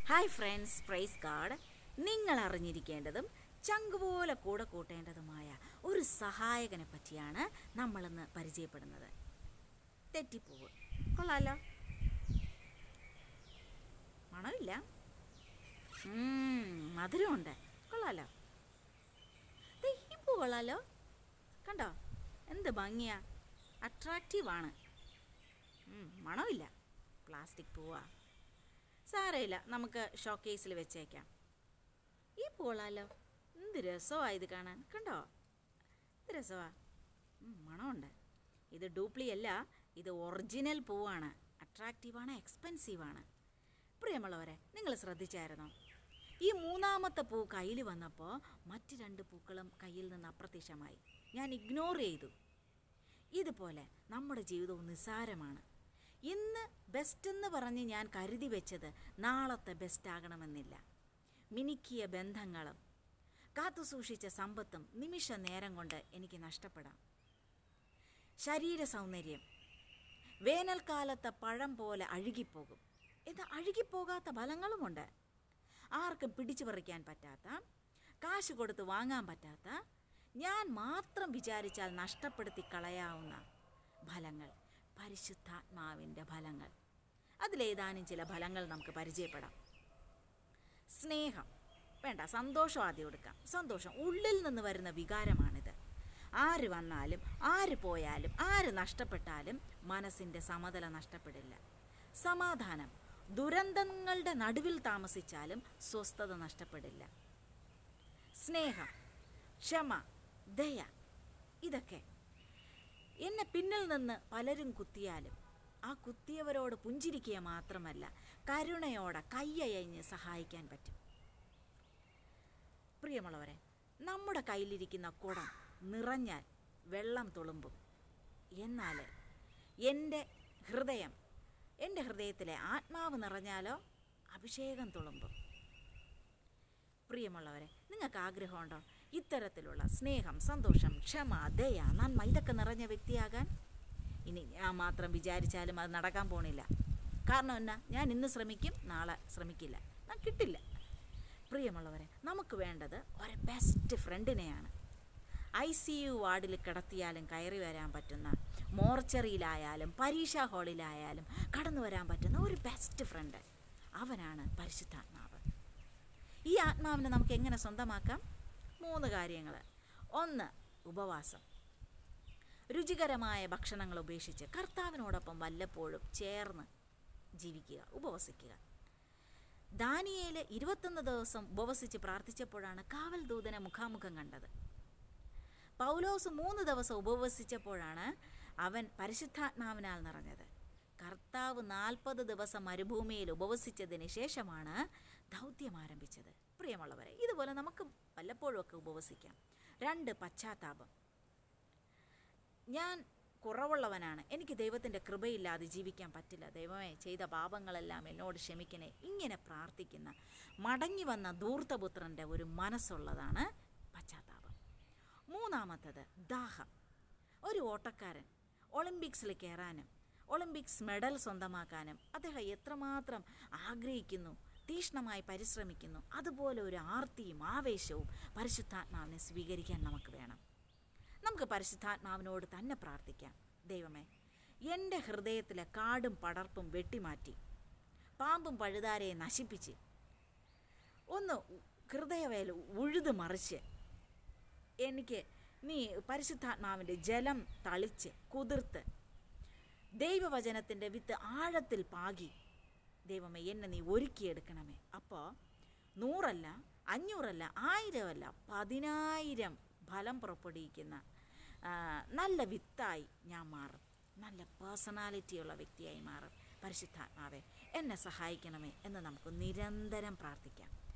hi friends price card നിങ്ങൾ അറിഞ്ഞിരിക്കേണ്ടതും ചങ്കുപോലെ കൂടെ കൂട്ടേണ്ടതുമായ ഒരു സഹായകനെ പറ്റിയാണ് നമ്മളിന്ന് പരിചയപ്പെടുന്നത് തെറ്റിപ്പൂവ് കൊള്ളാലോ മണമില്ല ഉം, മധുരമുണ്ട് കൊള്ളാലോ ദേ, ഈ പൂ കൊള്ളാലോ കണ്ടോ എന്ത് ഭംഗിയാ അട്രാക്റ്റീവാണ് മണമില്ല പ്ലാസ്റ്റിക് പൂവാ സാരമില്ല നമുക്ക് ഷോക്കേസിൽ വെച്ചേക്കാം ഈ പൂളാലോ എന്ത് രസമാണ് ഇത് കാണാൻ കണ്ടോ എന്ത് രസമാ മണമുണ്ട് ഇത് ഡ്യൂപ്ലി അല്ല ഇത് ഒറിജിനൽ പൂവാണ് അട്രാക്റ്റീവാണ് എക്സ്പെൻസീവാണ് പ്രിയമുള്ളവരെ നിങ്ങൾ ശ്രദ്ധിച്ചായിരുന്നോ ഈ മൂന്നാമത്തെ പൂ കയ്യിൽ വന്നപ്പോൾ മറ്റ് രണ്ട് പൂക്കളും കയ്യിൽ നിന്ന് അപ്രത്യക്ഷമായി ഞാൻ ഇഗ്നോർ ചെയ്തു ഇതുപോലെ നമ്മുടെ ജീവിതവും നിസ്സാരമാണ് ഇന്ന് ബെസ്റ്റ് എന്ന് പറഞ്ഞ് ഞാൻ കരുതി വെച്ചത് നാളത്തെ ബെസ്റ്റ് ആകണമെന്നില്ല മിനുക്കിയ ബന്ധങ്ങളും കാത്തു സൂക്ഷിച്ച സമ്പത്തും നിമിഷ നേരം കൊണ്ട് എനിക്ക് നഷ്ടപ്പെടാം ശരീര സൗന്ദര്യം വേനൽക്കാലത്തെ പഴം പോലെ അഴുകിപ്പോകും ഇത് അഴുകിപ്പോകാത്ത ഫലങ്ങളുമുണ്ട് ആർക്കും പിടിച്ചു പറിക്കാൻ പറ്റാത്ത കാശ് കൊടുത്ത് വാങ്ങാൻ പറ്റാത്ത ഞാൻ മാത്രം വിചാരിച്ചാൽ നഷ്ടപ്പെടുത്തി കളയാവുന്ന ഫലങ്ങൾ പരിശുദ്ധാത്മാവിൻ്റെ ഫലങ്ങൾ അതിലേതാനും ചില ഫലങ്ങൾ നമുക്ക് പരിചയപ്പെടാം സ്നേഹം വേണ്ട സന്തോഷം ആദ്യം എടുക്കാം സന്തോഷം ഉള്ളിൽ നിന്ന് വരുന്ന വികാരമാണിത് ആര് വന്നാലും ആര് പോയാലും ആര് നഷ്ടപ്പെട്ടാലും മനസ്സിൻ്റെ സമതല നഷ്ടപ്പെടില്ല സമാധാനം ദുരന്തങ്ങളുടെ നടുവിൽ താമസിച്ചാലും സ്വസ്ഥത നഷ്ടപ്പെടില്ല സ്നേഹം ക്ഷമ ദയ ഇതൊക്കെ എന്നെ പിന്നിൽ നിന്ന് പലരും കുത്തിയാലും ആ കുത്തിയവരോട് പുഞ്ചിരിക്കുക മാത്രമല്ല കരുണയോടെ കയ്യയഞ്ഞ് സഹായിക്കാൻ പറ്റും പ്രിയമുള്ളവരെ നമ്മുടെ കയ്യിലിരിക്കുന്ന കുടം നിറഞ്ഞാൽ വെള്ളം തുളുമ്പും എന്നാൽ എൻ്റെ ഹൃദയം എൻ്റെ ഹൃദയത്തിലെ ആത്മാവ് നിറഞ്ഞാലോ അഭിഷേകം തുളുമ്പും പ്രിയമുള്ളവരെ നിങ്ങൾക്ക് ആഗ്രഹമുണ്ടോ ഇത്തരത്തിലുള്ള സ്നേഹം സന്തോഷം ക്ഷമ ദയ നന്മ ഇതൊക്കെ നിറഞ്ഞ വ്യക്തിയാകാൻ ഇനി ഞാൻ മാത്രം വിചാരിച്ചാലും അത് നടക്കാൻ പോണില്ല കാരണം എന്നാ ഞാൻ ഇന്ന് ശ്രമിക്കും നാളെ ശ്രമിക്കില്ല ഞാൻ കിട്ടില്ല പ്രിയമുള്ളവരെ നമുക്ക് വേണ്ടത് ഒരു ബെസ്റ്റ് ഫ്രണ്ടിനെയാണ് ഐ സി യു വാർഡിൽ കിടത്തിയാലും കയറി വരാൻ പറ്റുന്ന മോർച്ചറിയിലായാലും പരീക്ഷാ ഹാളിലായാലും കടന്നു വരാൻ പറ്റുന്ന ഒരു ബെസ്റ്റ് ഫ്രണ്ട് അവനാണ് പരിശുദ്ധാത്മാവ് ഈ ആത്മാവിനെ നമുക്ക് എങ്ങനെ സ്വന്തമാക്കാം മൂന്ന് കാര്യങ്ങൾ ഒന്ന് ഉപവാസം രുചികരമായ ഭക്ഷണങ്ങൾ ഉപേക്ഷിച്ച് കർത്താവിനോടൊപ്പം വല്ലപ്പോഴും ചേർന്ന് ജീവിക്കുക ഉപവസിക്കുക ദാനിയേല് ഇരുപത്തൊന്ന് ദിവസം ഉപവസിച്ച് പ്രാർത്ഥിച്ചപ്പോഴാണ് കാവൽ ദൂതനെ മുഖാമുഖം കണ്ടത് പൗലോസ് മൂന്ന് ദിവസം ഉപവസിച്ചപ്പോഴാണ് അവൻ പരിശുദ്ധാത്മാവിനാൽ നിറഞ്ഞത് കർത്താവ് നാൽപ്പത് ദിവസം മരുഭൂമിയിൽ ഉപവസിച്ചതിന് ശേഷമാണ് ദൗത്യം ആരംഭിച്ചത് പ്രിയമുള്ളവരെ ഇതുപോലെ നമുക്ക് വല്ലപ്പോഴും ഒക്കെ ഉപവസിക്കാം രണ്ട് പശ്ചാത്താപം ഞാൻ കുറവുള്ളവനാണ് എനിക്ക് ദൈവത്തിൻ്റെ കൃപയില്ലാതെ ജീവിക്കാൻ പറ്റില്ല ദൈവമേ ചെയ്ത പാപങ്ങളെല്ലാം എന്നോട് ക്ഷമിക്കണേ ഇങ്ങനെ പ്രാർത്ഥിക്കുന്ന മടങ്ങി വന്ന ധൂർത്തപുത്രൻ്റെ ഒരു മനസ്സുള്ളതാണ് പശ്ചാത്താപം മൂന്നാമത്തത് ദാഹം ഒരു ഓട്ടക്കാരൻ ഒളിമ്പിക്സിൽ കയറാനും ഒളിമ്പിക്സ് മെഡൽ സ്വന്തമാക്കാനും അദ്ദേഹം എത്രമാത്രം ആഗ്രഹിക്കുന്നു തീഷ്ണമായി പരിശ്രമിക്കുന്നു അതുപോലെ ഒരു ആർത്തിയും ആവേശവും പരിശുദ്ധാത്മാവിനെ സ്വീകരിക്കാൻ നമുക്ക് വേണം നമുക്ക് പരിശുദ്ധാത്മാവിനോട് തന്നെ പ്രാർത്ഥിക്കാം ദൈവമേ എൻ്റെ ഹൃദയത്തിലെ കാടും പടർപ്പും വെട്ടിമാറ്റി പാമ്പും പഴുതാരയെ നശിപ്പിച്ച് ഒന്ന് ഹൃദയവേല ഉഴുതു മറിച്ച് എനിക്ക് നീ പരിശുദ്ധാത്മാവിൻ്റെ ജലം തളിച്ച് കുതിർത്ത് ദൈവവചനത്തിൻ്റെ വിത്ത് ആഴത്തിൽ പാകി ദൈവമേ എന്നെ നീ ഒരുക്കിയെടുക്കണമേ അപ്പോൾ നൂറല്ല അഞ്ഞൂറല്ല ആയിരമല്ല പതിനായിരം ഫലം പുറപ്പെടുവിക്കുന്ന ആ, നല്ല വിത്തായി ഞാൻ മാറും നല്ല പേഴ്സണാലിറ്റിയുള്ള വ്യക്തിയായി മാറും പരിശുദ്ധാത്മാവെ എന്നെ സഹായിക്കണമേ എന്ന് നമുക്ക് നിരന്തരം പ്രാർത്ഥിക്കാം